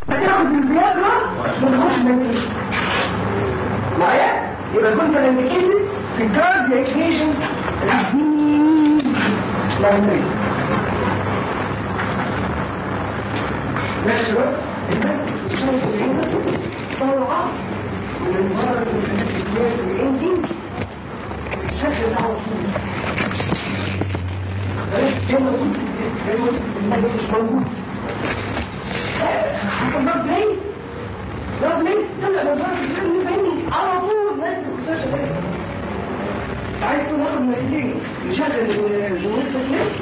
هتاخد الفياجرا ونخش مدينة معايا يبقى كنت انديكيتد في الكارد اكشن العظيم نفس الوقت طلع من مرض السياسي الانجي شكل على طول كما قلت النبي مش موجود حكم ضرب ليه ضرب ليه طلع من ضرب اللي بيني على طول نزل المستشفى ده عايز تقول اخد مجلين يشغل الجنود تكليف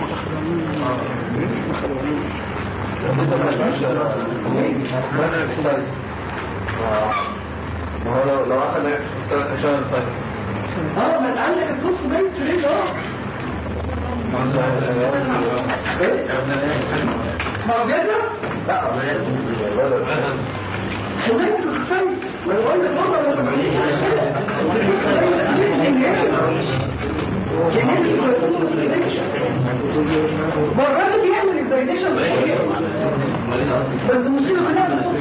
ما هو لو لو اخذ سنة شهر طيب اه ما انت عندك الفلوس بيت في الريت اه ما هو جدع لا شغال في الخفايف ما انا بقول لك والله ما بعملش مرات بيعمل اكزايديشن بس المصيبه كلها في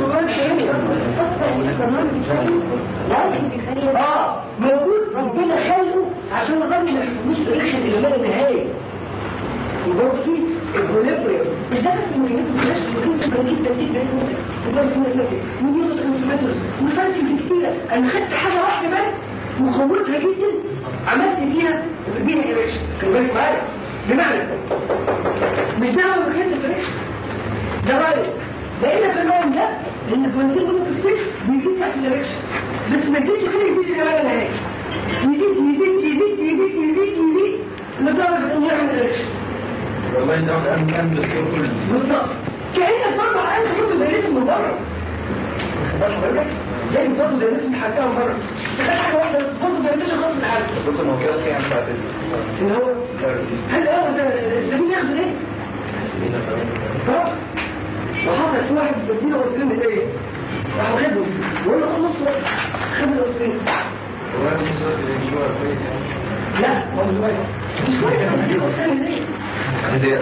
التصويرات اه موجود ربنا خلقه عشان الراجل ما يحسبوش بريكشن اللي لا نهايه يبقى في البوليبريم مش ده بس مهمته مش ممكن تبقى جدا جدا وده اسمه اسمه ونيورو ترانسميترز وسايكل كتيرة انا خدت حاجة واحدة بس مخوفها جدا عملت فيها بيها ايريكشن كان بالك معايا بمعنى مش ده هو مكان الايريكشن ده رايح لقينا في النوم ده ان البروتين مونوكسيد بيزيد تحت الايريكشن بس ما يزيدش كده يزيد كمان نهائي يزيد يزيد يزيد يزيد يزيد يزيد لدرجة انه يعمل ايريكشن والله ده كان كان دكتور كل بالظبط كأنك برضه عايز تحط دايرتهم من بره باش بالك زي الباص دايرتهم حكاها من بره شغال حاجه واحده بس الباص دايرتهم غصب عنك بص ما هو كده في عم بعد ان هو هل اه ده ده مين ياخد ايه؟ صح وحصل في واحد بديله غسلين هديه راح واخدهم ويقول له خلص بقى خد الغسلين هو مش بس اللي هو كويس يعني لا هو مش كويس مش كويس انا بديله غسلين هديه هدية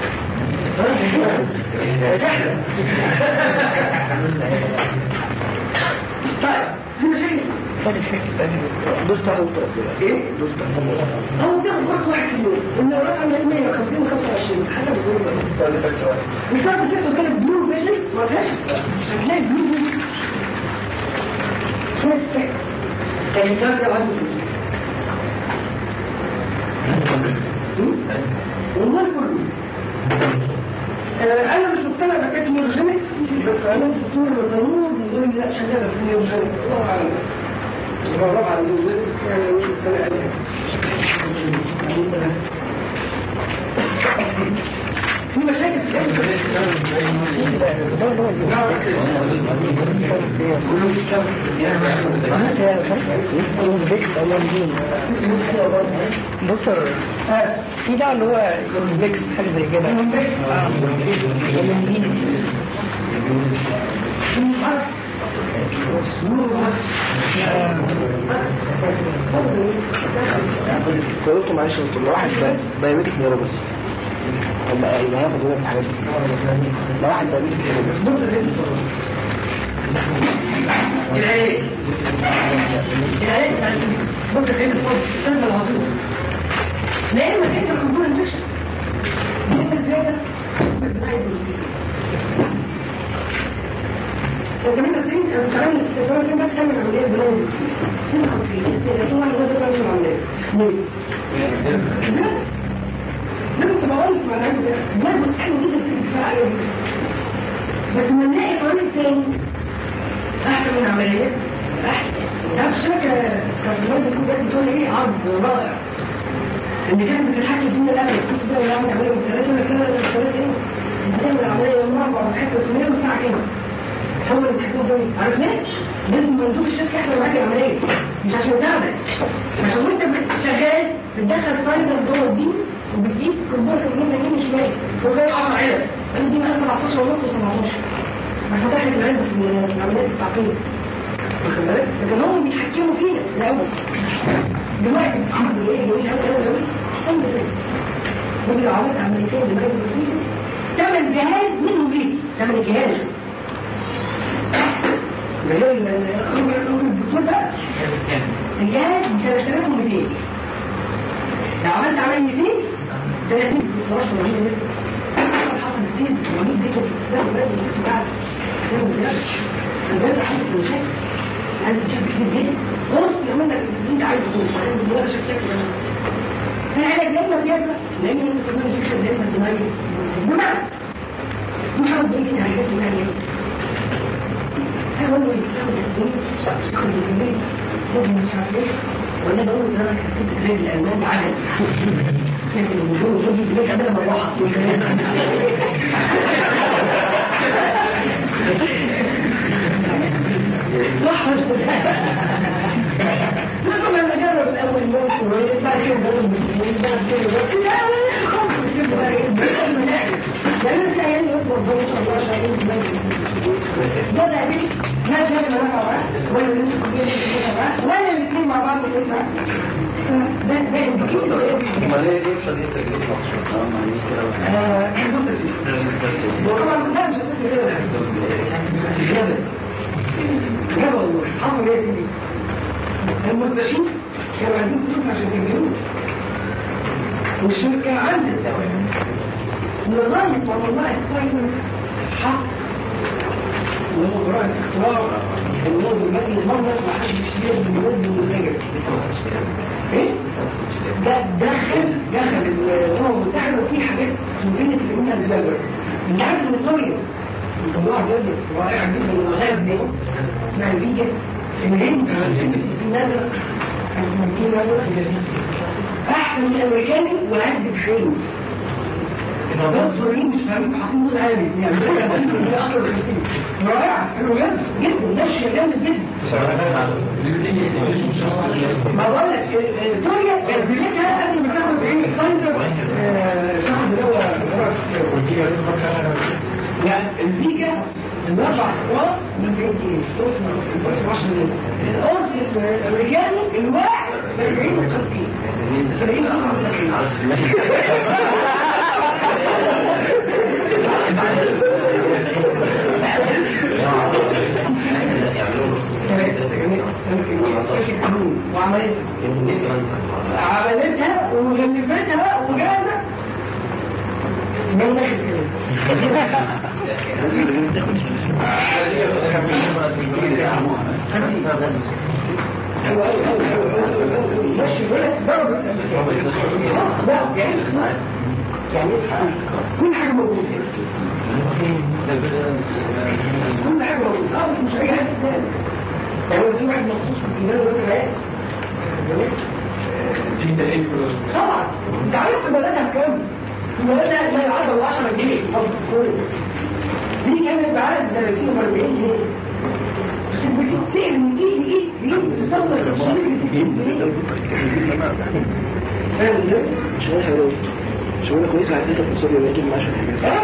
طيب في مشاكل صادق حس دوست على ايه؟ هو بياخد كورس واحد في اليوم انه راس عندك 150 و 25 حسب الظروف سؤال فاكر سؤال بسبب كده كانت بلو فيجن ما فيهاش هتلاقي بلو فيجن كانت كان الدرجة عنده والله كله آه، انا مش مقتنع بحكايه النيوروجينيك بس انا الدكتور القانون بيقول لي لا شغاله في النيوروجينيك الله اعلم الله على النيوروجينيك يعني مش مقتنع عليها في مشاكل في دكتور في ده اللي هو يومبلكس حاجه زي كده اه قلت معلش قلت له واحد دايبيتك نيروباث يبقى يبقى هياخد هنا في الحاجات دي لو واحد دايبيتك نيروباث العلاج العلاج بص فين الفرق استنى العظيم لا اما كيف الخمور انفكشن دي الزيادة بتاعي بروسيس وكمان نفسين كمان الاستثمار سنة تعمل عملية بناء بروسيس سنة خمسين لكن واحد غير تعمل عملية ليه؟ لازم تبقى قلت مع العلم ده ده بص حلو جدا في الدفاع عليه بس لما نلاقي طريق تاني احسن من عملية احسن نفس شكل كارتلات الكوبات بتقول ايه عرض رائع ان كانت بتتحكم فينا الامل القصه ده ولا عمل عمليه من ثلاثه ولا كده ولا ثلاثه ايه هتعمل عمليه يوم اربع ولا حته ثمانيه وساعه كده هو اللي بيتحكموا فيه عارف ليه؟ لازم مندوب الشركه يحضر معاك العمليه مش عشان يساعدك عشان وانت شغال بتدخل فايزر جوه البيس وبتقيس كمبيوتر يمين يمين شمال هو جاي 10 علب انا دي بقى 17 ونص و17 فتح لك العلبة في العمليات التعقيم واخد بالك؟ لكن هم بيتحكموا فينا الأول دلوقتي عملوا ايه؟ يقول لي أنا أنا أقول استنى كده دول عملت عمليتين لمريض البروسيس تمن جهاز منهم ليه؟ تمن الجهاز غير الدكتور بقى الجهاز ب 3200 لو عملت عملية 200 30 بصراحة 700 متر حصل ستين 700 متر ده بلد وست بعد ده بلد البلد حصلت مشاكل عندي شكل كبير جدا خلاص يعمل لك اللي انت عايزه تقول ولا شكل شكل فالعلاج يا اما بيبقى لان انت كمان شكل يا اما تميز بمعنى محمد بيجي على حاجات ثانيه هو اللي بياخد السنين ياخد الجنين ياخد مش عارف ايه ولا بقول ان انا كنت غير الالمان عدد كان الوجوه يجي بيك قبل ما اروح صح لا طبعا نجرب الاول موت شويه بعد كده نجرب المسلمين بعد كده نجرب خمس كده لان الحياه يطلب ان شاء الله شايفين ولا مش لا شايف ولا مع بعض ولا مش ولا الاثنين مع بعض كده ده ده امال ايه ليه مش قضيه تجربه مصر؟ اه ما هي كده طبعا لا مش كده لا والله حصل ايه دي المدرسين كانوا عايزين فلوس عشان يجيبوه والشركة عندها الزواج لغاية ما والله اختاروا حق وهو قراءة اختراع النور المتن المنظر ما حدش يشتري من النور من النجم ايه؟ ده دخل دخل الامم المتحدة وفي حاجات سورية اللي منها البلد انت عارف ان سوريا الله جدا رائعة جدا وغاب دي اسمها الفيجا الهند في نظرة في نظرة احسن من الامريكاني وقد بخير ده السوريين مش فاهمين حاطين نص عالي يعني ده اخر الخمسين رائعة حلو جدا جدا ماشية جامد جدا ما بقول لك سوريا بدايتها قبل ما تاخد ايه فايزر شخص دواء لا الفيجا الاربع اخواص من 200 جنيه القرص الامريكاني الواحد ب 40 و 50 40 و 50 عملتها وغلفتها وجاهزه من ناحيه ماشي ولا ضرب لا يعني يعني كل حاجه موجوده كل حاجه موجوده اه بس مش اي حاجه ثانيه يعني في واحد مخصوص في الايمان والقراءه طبعا انت عارف بلدها بكام؟ بلدها ما يعادل 10 جنيه دي كانت بعد 30 و 40 جنيه بتتسأل من ايه لايه لايه تصور شغلة حلوة شغلة كويسة عايزين في سوريا ولكن ما عشان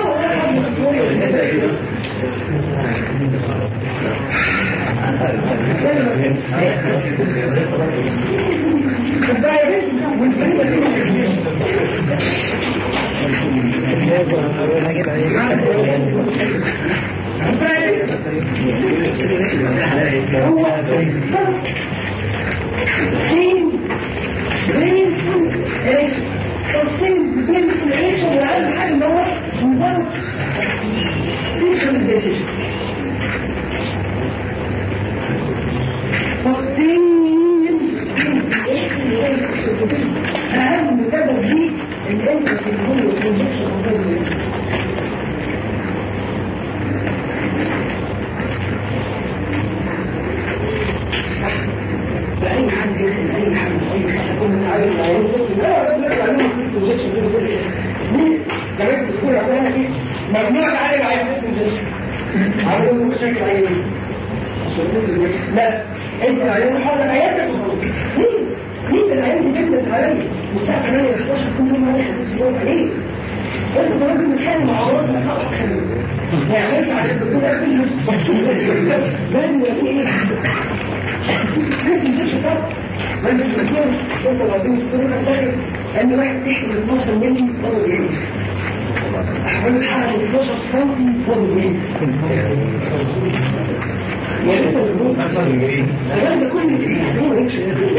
فين فين ايش فين فين ايش وعلى حاجه اللي هو نظام ايش اللي أهم سبب دي الانترس اللي هو الانجكشن بأي حد يدخل أي حد أي حد يكون من عايز عايز لا لا لا لا انجكشن مين جابت الدكتور عشان ايه مجموعة عالي عايز انجكشن عاملين مشاكل عينين لا انت العيان حاضر عيادك مين مين العيان دي جدا العيان الساعه 8 11 كل يوم انا خمس يوم عليه انت راجل متخانق مع عوض ما يعملش عشان الدكتور يقول لازم يبقى فيه ايه لازم تمشي صح لازم تمشي انت لو عايزين الدكتور يبقى فاكر ان واحد تحت ال 12 مللي فاضل ايه احوال الحركه 12 سم فاضل ايه يعني انت الكلام ده كله في الحزين مالكش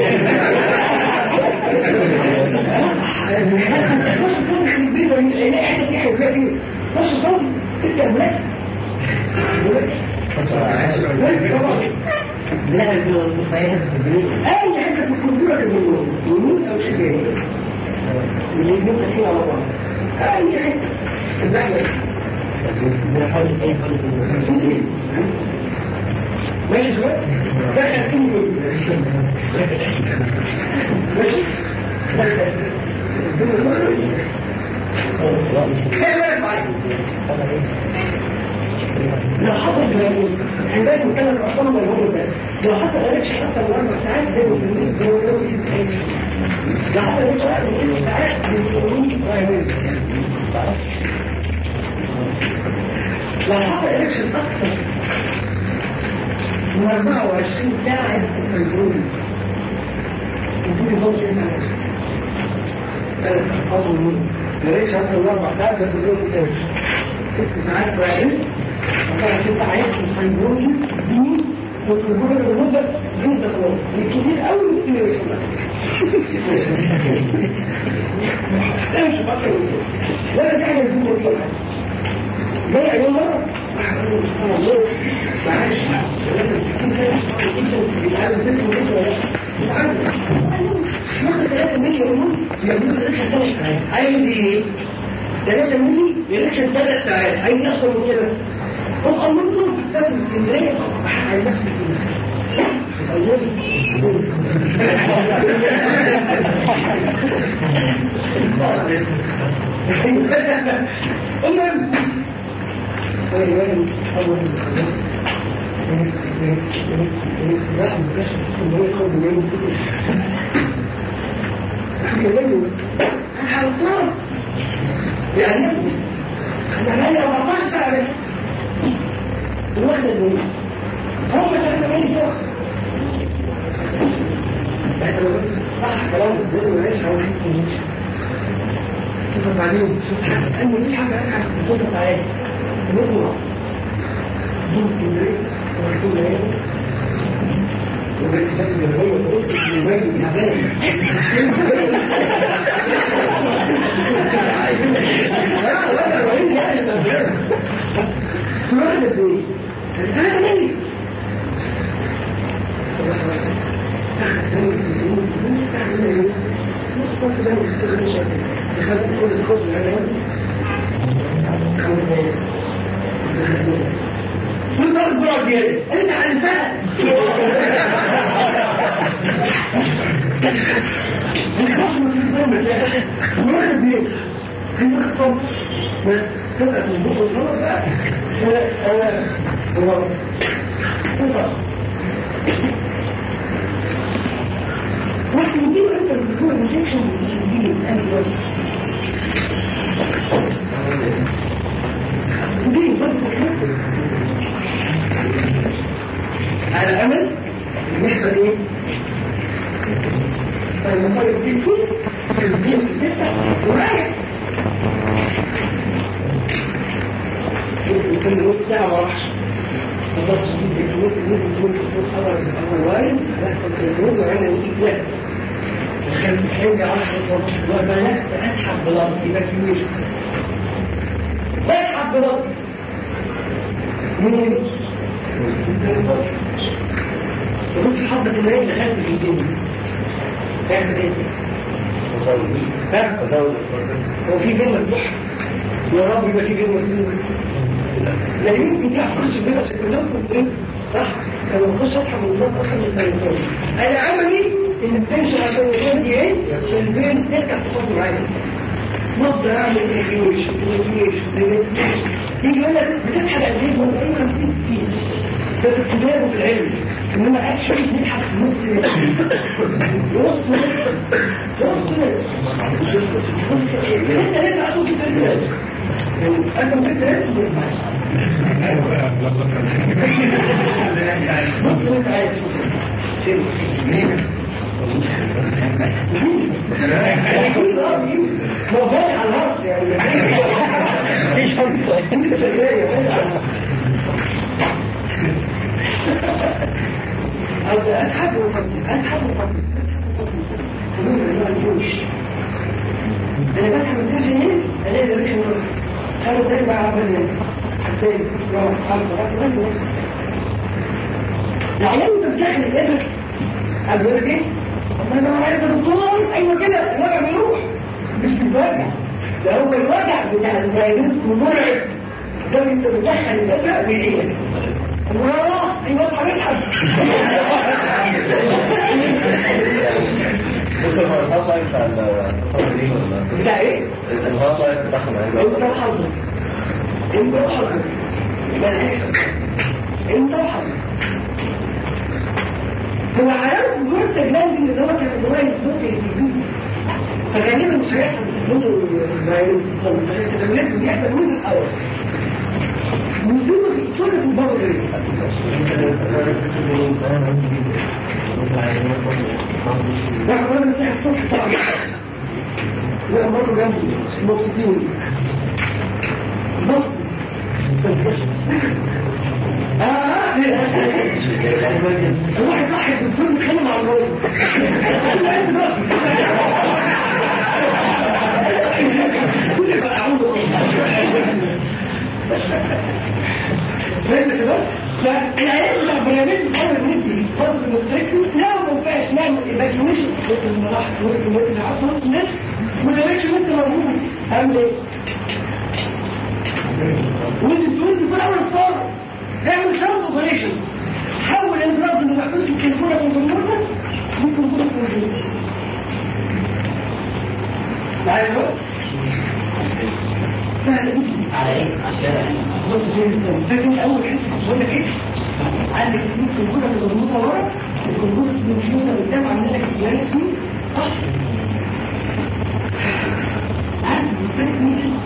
نص صوت تبقى ملاك لا المفايدة في البيوت اي حاجه في الكمبيوتر كده يمين او شمال اللي يمين فيه على بعض اي حاجه اللحمه بنحاول اي حاجة في البيوت ماشي شويه دخل فيه ماشي خلي بالك معايا لو حصل عندنا نتكلم الارقام الموجوده ده لو حصل قالك حتى الاربع ساعات زي ما بنقول زي ما بنقول لو حصل قالك ساعات بنقول لو حصل الكشن اكثر من 24 ساعه يحصل فيبروز وفي ضغط هنا ثلاث اشخاص منهم لقيتش حتى الاربع ساعات ده بيقول ست ساعات بعدين وطبعا ست ساعات الفيبروز دي والكربون بالنسبه جدا خلاص الكثير قوي ممكن يوصل لا مش بطل ولا دي حاجه الدنيا فيها جاي أول مرة سبحان الله معلش ثلاثة وستين سنة بيتعلم ست وست ولا مش عارف ناخد ثلاثة ملي يومون يعملوا الإلكشن ثلاث ساعات عايز إيه؟ ثلاثة ملي الإلكشن ثلاث ساعات عايز أكثر من كده هم أمرهم كتاب الإسكندرية على نفس المهم يعني انا لي 14 سنه الواحده دول هم ثلاثه مين فوق صح كلام الدين وعيش هو شوف بعدين شوف انا مفيش حاجه انا هتفوت عليا نطلع دين اسكندريه ونكون ليه وبقيت فاكر ان هو قلت المبين تعبان لا ولا وين يعني تعبان كل واحد ايه انا مالي نص صوت ده مش دخلت كل الخوف العنوان كنت أكبر جيد أنت عرفتها الخوف من الزمن واحد بيه أنت خطب بس تبقى من بطل الغلط بقى أنا هو تبقى واحد يجيب أنت بتكون مشاكل يجيب أنا دلوقتي يجيب بس على الأمل بالنسبة لإيه؟ المصاريف دي كل في الدين الستة ورايح كل نص ساعة ما راحش بالضبط دي بتموت ممكن تكون تكون خبر أول وايد هيحصل تلفون وعنا نجيب واحد كان عندي 10 صوت وبدأت أسحب بلط evacuation بسحب بلط من قلت حبة الليل دخلت في الجن تعمل ايه؟ فاهم؟ هو في جن مفتوح يا رب يبقى في جن مفتوح لا يمكن تخش بيها عشان كلهم كنت صح؟ كانوا بخش اصحى من النار اصحى من التليفون انا عملي ان تنشر عشان الجن دي ايه؟ البين ترجع تاخد معايا مبدأ اعمل ايفيويشن ايفيويشن يجي يقول لك بتضحك قد ايه؟ ولا ايه 50 فيه ده في ابتدائي وفي العلم انما اكشن بنضحك في نص نص نص نص انت ليه تعطوك كده انت ممكن تنسى نص انت عايز هو باين على الارض يعني مفيش انت شغال أو أسحب وفضل أسحب وفضل تقول أنا ما عندوش أنا بسحب الكاش هنا ألاقي ده مش نور أنا ده بقى عمل حتى يروح خمسة راح يغني العيان بتدخل الإبر قال له إيه؟ طب أنا عايز يا دكتور أيوه كده الوجع بيروح مش بيتوجع ده هو الوجع بتاع الفيروس مرعب ده انت بتدخل الإبر ويعينك الله ايوه هنضحك دكتور هو الغلط لايف بتاع الفترة دي ولا بتاع ايه؟ الغلط لايف بتاعهم انت وحظك انت وحظك ملهاش انت وحظك هو حلاوة الجرس جلاندي اللي هو كان جواه الصوت الجديد فغالبا مش هيحصل منه فيروس خالص عشان التداولات بيحصل منه الاول مصيبة في سنة البابا غريب لا أنا مسيح الصبح صعب لا مرة جنبي مبسوطين بص آه واحد صح الدكتور بيتكلم عن الراجل كل بقى اعوذ ماشي يا شباب فالعيال بتاع برنامج بتحاول ندي فضل المستكين لا ما ينفعش نعمل ايفاكيويشن وسط المراحل وسط الناس اللي عارفه وسط الناس ما تلاقيش انت موجود اعمل ايه؟ وانت بتقول تكون اول فار اعمل ساوند اوبريشن حول الانفراد اللي محطوط في الكلفونه من الجمهورة ممكن يكون في الجمهورة معايا يا شباب؟ سهل جدا على ايه؟ عشان بص زي الفيلم فاكر اول حته بقول لك ايه عندك الكمبيوتر اللي مربوطه ورا الكمبيوتر اللي مربوطه قدام عامل لك الجهاز فيه صح عارف مستني مين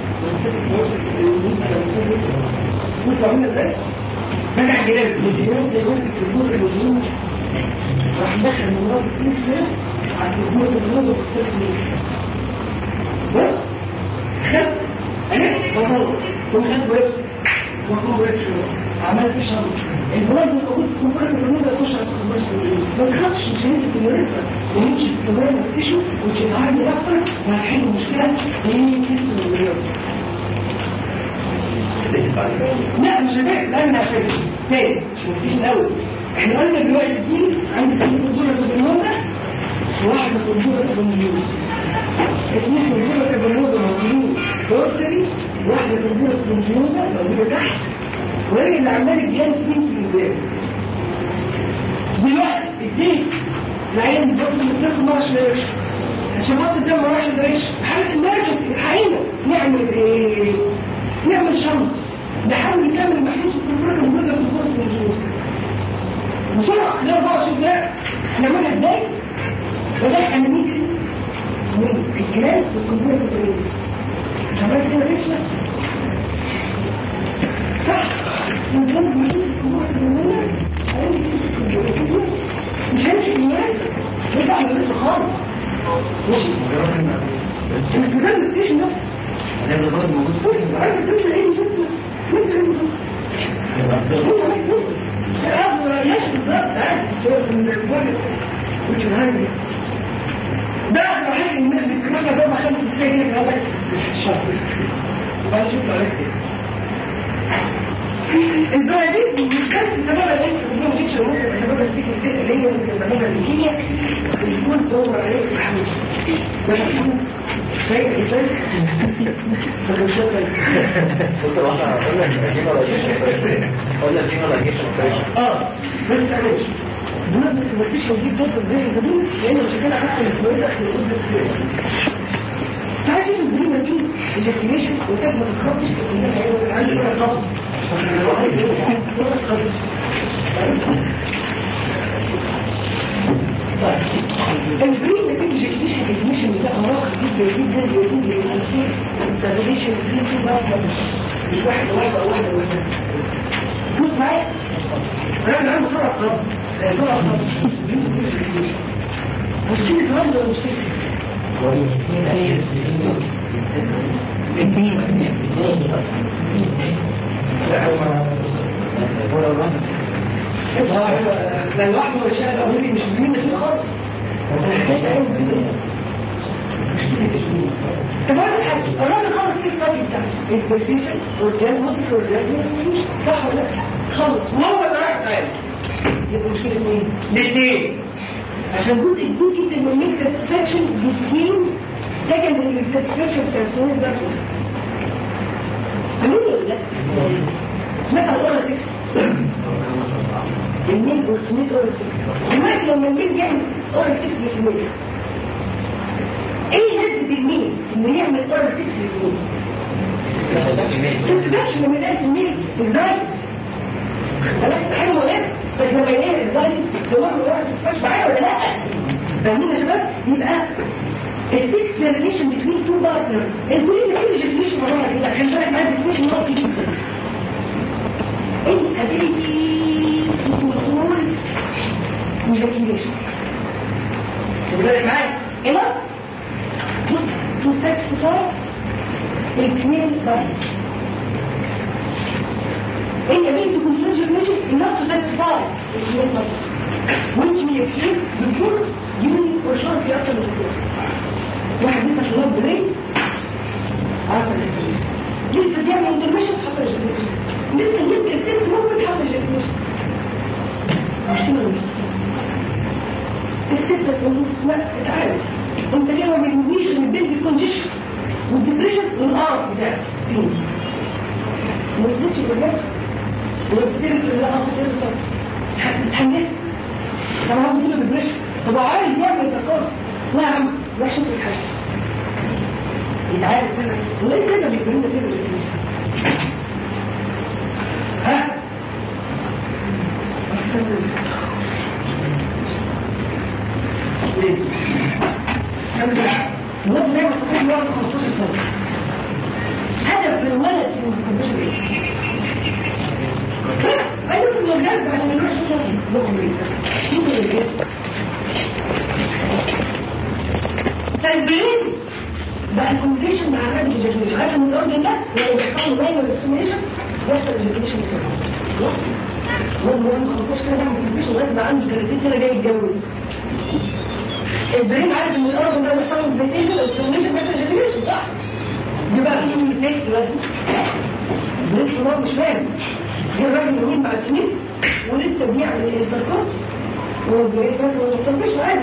بص عامل ازاي فتح جلال الجهاز ده جوه الكمبيوتر اللي مربوط راح دخل من راس الكيس ده على الكمبيوتر اللي مربوط بص خد انا بطلع وخد ويبس وكون ويبس عملت شر البلد اللي موجود في كل البلد يخش على الخماس ما تخافش مش هينزل في الورثه ونمشي في الكبار نفتشه وتشتغل اكتر وهنحل المشكله ايه كيس الورثه لا مش هنحل لا انا هحل تاني مش مفتيش الاول احنا قلنا دلوقتي الدين عندي ثلاثة دولار بالنهارده واحد من دولار بالمليون اثنين من دولار بالنهارده موجودين دوستري واحدة في الدورة السنجيوزة موجودة تحت وهي اللي عمال الجهاز مين في الجهاز دلوقتي الدين العين بص المستقبل ما رشناش الشباب الدم ما رشناش حالة الناشف الحقيقة نعمل ايه؟ نعمل شنط نحاول نكمل محسوس الكنترول الموجودة في الدورة السنجيوزة بسرعة لا 24 ساعة احنا عملنا ازاي؟ بدأنا نميكس من الجهاز والكنترول الكنترول شباب كده اسمع صح نظام مجلس الكبار الأولى مش هيمشي في الناس يبقى على الاسم خالص ماشي انت كده مستيش نفسك ده برضه موجود بص عارف تمشي ايه مش اسمع تمشي ايه مش ده احنا حاجة الناس الكلام ده ما خلص ازاي هنا والله الشاطر وبعد شفت عليك البقى دي مش كانت سببها ايه ما جيتش ممكن سببها الفكر الفكر اللي هي ممكن سببها الكيمياء يكون دور عليك محمود مش محمود شيء ازاي فكان شغل دكتور احنا قلنا جينرالايزيشن اوبريشن قلنا جينرالايزيشن اوبريشن اه بس معلش دول بس ما فيش موجود توصل زي الهدوم لان مش كده حتى الكويس اخر القدس تعالى شوف الدنيا دي الاكتيفيشن وانت ما تتخطش الناس هيقولوا عندي صوره قبض صوره قبض الجرين نتيجة الاكتيفيشن الاكتيفيشن ده مراقب جدا جدا يكون للانسير التابليشن دي في بعض مش واحد واحدة او واحدة واحدة بص معايا انا عندي صوره قبض صوره قبض مشكلة الوالد ولا مشكلة لا لوحده ولا شاهد أولي مش مهم كده خالص طب اقول لك حاجه الراجل خلص فيه الراجل بتاعه البرفيشن والجهاز مصر والجهاز مصر صح ولا لا؟ خلص وهو اللي رايح تعالى يبقى مشكله مين؟ الاثنين عشان جزء كبير جدا من الميك ساتسفاكشن بتكون سكندري ساتسفاكشن بتاع السنين ده عملوا ولا لا؟ سمعت على الاورا 6 الميل والسميل اورا 6 دلوقتي لما الميل يعمل اورا 6 بالمية ايه هدف الميل انه يعمل اورا 6 بالمية؟ ساتسفاكشن من ناس الميل ازاي؟ خلاص حلو ولا بس لما يلاقي ازاي دماغه يروح ساتسفاكشن معايا ولا لا؟ فاهمين يا شباب؟ يبقى الفيكس ريليشن بين تو بارتنرز الكل اللي كل ديفينيشن مره كده عشان بالك معايا ديفينيشن نقطي جدا الابيليتي كنترول ايجاكيوليشن خد بالك معايا هنا بص تو ساتسفاي الاثنين بارتنرز in ability to control ejaculation enough to satisfy الاثنين بارتنرز which may appear before during or shortly after the واحد لسه شباب بليل عارفه الاجابه لسه بيعمل انترميشن حصل اجابه لسه يمكن السكس ممكن حصل اجابه مشكله مش الست تقول لا تعالى انت ليه ما بتنويش من البنت الكونجيشن والدبريشن والارض بتاعك فين ما وصلتش للجبل ولو بتعرف لا اخد طب هتتحمس طب هو بيجيله دبريشن طب هو عايز يعمل تقاص لا يا عم لا شوف الحاجة يتعارف كده وليه كده بيقولون كده ها ليه؟ الولد دايما تقول الولد 15 سنة هدف الولد في الكمبيوتر ايه؟ ايوه في الولاد عشان يروح يشوف فالبريد بقى الكومبليشن مع الراجل ايجاكيوليشن عارف ان الاورجن ده لو يشتغل باين الاستيميشن يحصل ايجاكيوليشن بسرعه هو المهم 15 سنه بعمل كومبليشن لغايه ما عنده 30 سنه جاي يتجوز البرين عارف ان الاورجن ده يحصل كومبليشن الاستيميشن بيحصل ايجاكيوليشن صح يبقى في ميستيك دلوقتي البرين صغير مش فاهم جه الراجل يومين بعد سنين ولسه بيعمل الانتركورس والبرين فاهم انه الاستيميشن عادي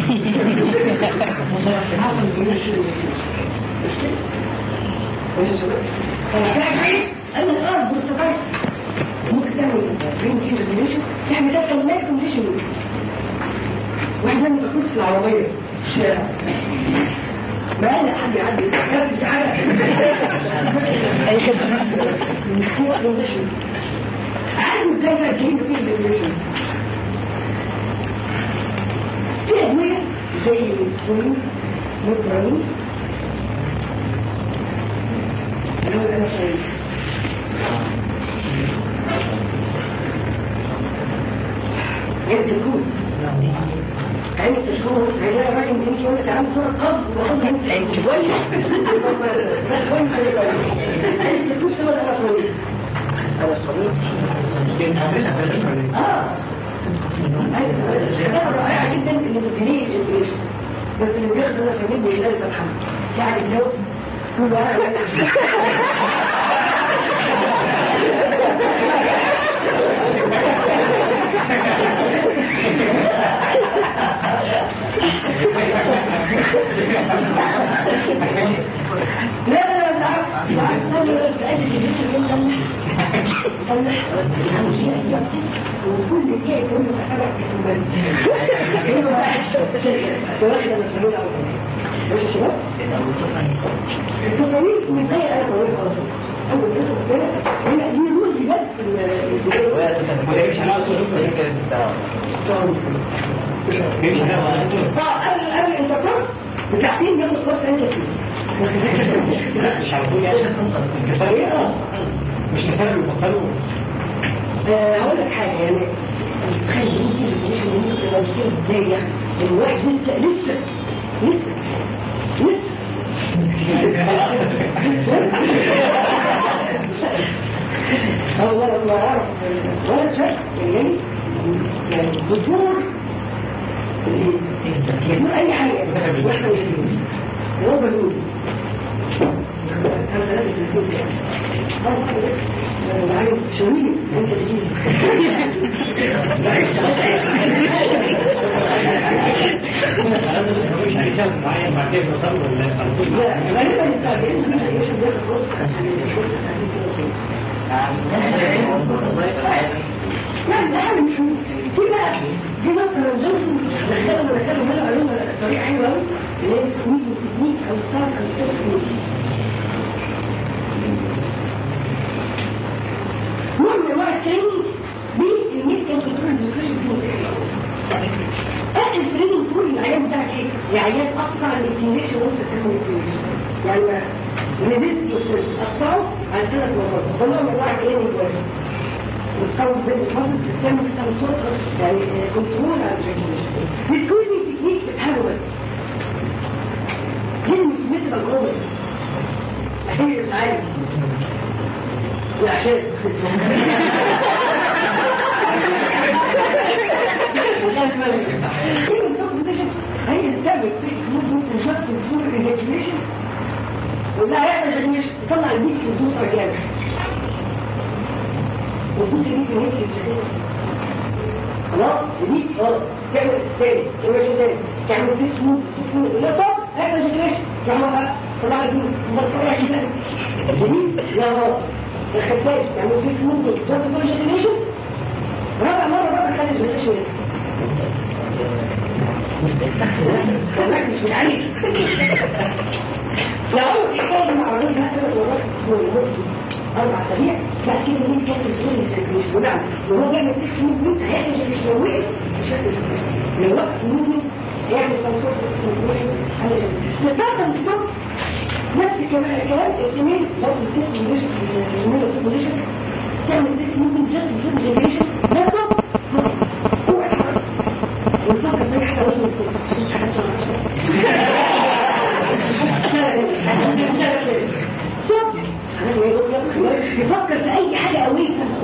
ماشي يا شباب فالحاجة ايه؟ قال الارض مستقر ممكن تعمل برين كيز ريليشن تعمل ده كلمات كونديشن واحد لما يكون في العربية في الشارع ما قال حد يعدي يعدي تعالى اي خدمة هو كونديشن عارف ازاي بقى برين كيز ريليشن في أدوية زي الكولين والبرامين اللي هو الأنسان يد الكود عين التشكور هيلاقي راجل يمشي يقول لك عنده صورة قبض وخدها انت كويس لا كويس عين التشكور تبقى الأنسان اه الشغالة رائعة جدا اللي بتبنيه الجنريشن بس اللي بياخد انا في منه يلاقي سبحانه يعني لو كل واحد لا لا لا بالعكس بالعكس انا بقلل الجنريشن من وكل دقيقة يقول له حاجة في البلد واحد مسؤول عن ماشي يا شباب التقاليد مش زي انا بقول خلاص اول كده هنا دي رول بجد في اه قبل قبل الانتركورس بساعتين ياخد كورس انت فيه مش عارفين يعني مش كفايه اه مش كفايه بيفكروا هقول لك حاجة يعني تخيل ممكن مش ممكن تبقى مشكلة ازاي يعني الواحد لسه لسه لسه لسه اه والله ما اعرف ولا شك يعني يعني دكتور يقول اي حاجه واحنا مش فلوس هو بنقول هذا لازم تكون يعني عايز شويه انت تجيب مش حساب معين بعدين بطل ولا لا غالبا التعبيرين مش هيمشي بياخد فرصه عشان ياخد لا ده حاجه مش في بقى في مثلا جونسون دخلوا دخلوا هنا قالوا لنا طريقه حلوه قوي اللي هي تكنيك تكنيك او ستارت او ستارت نوع من انواع التريننج بالميد كان كنترول ديسكشن اخر تريننج تقول العيان بتاعك ايه؟ العيان اقطع الانتيميشن وانت بتعمل الانتيميشن يعني ما نزلت يوصل اقطعه على ثلاث مرات فنوع من انواع التريننج واحد وتكون بين الفصل بتعمل كتاب صوت يعني كنترول على الانتيميشن الكوزنج تكنيك بتحاول بس كلمة مثل الجمل هي العالم يا عشان هي تعمل وشرط الدور الايجاكيوليشن ولا هيعمل ايجاكيوليشن يطلع البيك في الدوس ارجان والدوس البيك اللي هيك خلاص البيك خلاص تعمل تاني تعمل تاني تعمل فيس موف لا طب هيعمل ايجاكيوليشن تعمل طلع البيك مبطلع كده البيك لا غلط الخفاف يعني في ممكن توصل ايجاكيوليشن رابع مرة بقى خلي ايجاكيوليشن كلامك مش متعلم لو اول حكايه مع الراجل ده ثلاث مرات اسمه الموت اربع اسابيع بعد كده مين كانت السوري مش ونعم وهو بيعمل سكس موفمنت هيحتاج مش موقف مش هيحتاج لو وقت موفمنت هيعمل تنصير نتاخد ستوب نفس الكلام الكلام الاثنين برضه السكس موفمنت بوزيشن تعمل سكس موفمنت جاست بفور جنريشن ده ستوب اوعى تتحرك ونفكر في حاجه وزن السكس حاجه يفكر في اي حاجة قوية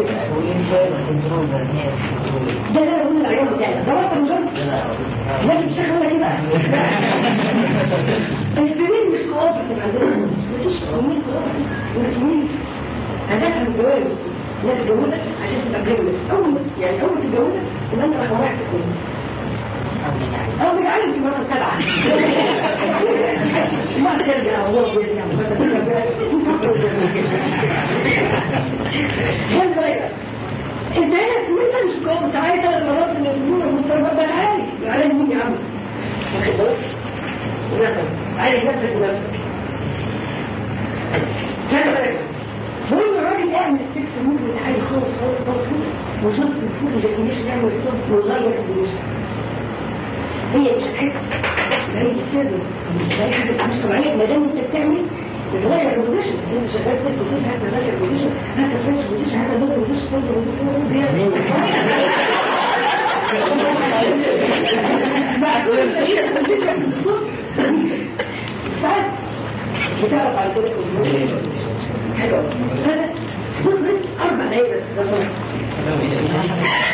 ده لا يقول العيان بتاعنا ده وقت مجرد لازم تشتغل ولا كده السنين مش كوابرتيف عندنا مفيش كمية كوابرتيف والسنين هدفها من الجواز انها تتجوزك عشان تبقى بريمنت اول يعني اول تتجوزك تبقى انت رقم واحد تكون أو بيعلم في مرة سبعة ما ترجع والله بيرجع خلي بالك ازاي انت مش كوم تعالي ثلاث مرات من الاسبوع المستوى ده عالي عالي مين يا عم واخد بالك عالي نفسك بنفسك خلي بالك المهم الراجل يعمل السكس ممكن عالي خالص خالص خالص وشفت الفوق جاكينيشن يعمل ستوب وغير الجاكينيشن هي مش هتحس هي كده مش مش طبيعيه ما دام انت بتعمل بتغير البوزيشن انت شغال في البوزيشن هات تغير البوزيشن هات فرنش بوزيشن هات بدل بوزيشن فرنش بوزيشن ساعات بتعرف على كده حلو هذا اربع دقايق بس